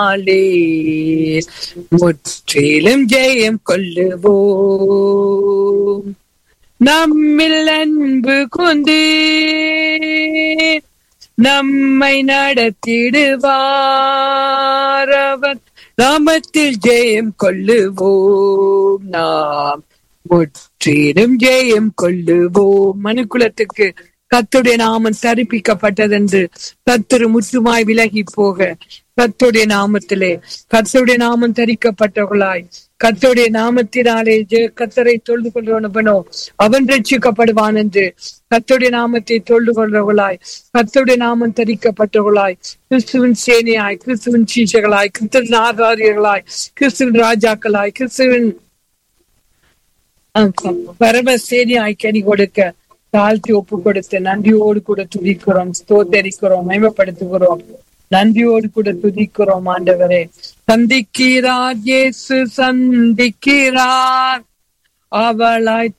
நாளே முற்றிலும் ஜெயம் கொள்ளுவோம் நம்மில் அன்பு கொண்டு நம்மை நடத்திடுவார் அவர் நாமத்தில் ஜெயம் கொள்ளுவோம் நாம் முற்றிலும் ஜெயம் கொள்ளுவோம் மனுக்குலத்துக்கு கத்துடைய நாமம் தரிப்பிக்கப்பட்டதென்று கத்துரு முற்றுமாய் விலகி போக கத்துடைய நாமத்திலே கத்துடைய நாமம் தரிக்கப்பட்டவர்களாய் கத்துடைய நாமத்தினாலே ஜெ- கத்தரை தொழுது கொள்வனோ அவன் ரட்சிக்கப்படுவான் என்று கத்துடைய நாமத்தை தொழுது கொள்றவர்களாய் கத்துடைய நாமம் தரிக்கப்பட்டவர்களாய் கிறிஸ்துவின் சேனையாய் கிறிஸ்துவின் சீசர்களாய் கிறிஸ்துவின் ஆதாரியர்களாய் கிறிஸ்துவின் ராஜாக்களாய் கிறிஸ்துவின் பரம சேனையாய் கனி கொடுக்க தாழ்த்தி ஒப்பு கொடுத்து நன்றியோடு கூட துதிக்கிறோம் ஸ்தோத்தரிக்கிறோம் மேம்படுத்துகிறோம் நன்றியோடு கூட துதிக்கிறோம் ஆண்டவரே சந்திக்கிறார் இயேசு சந்திக்கிறார் அவளாய்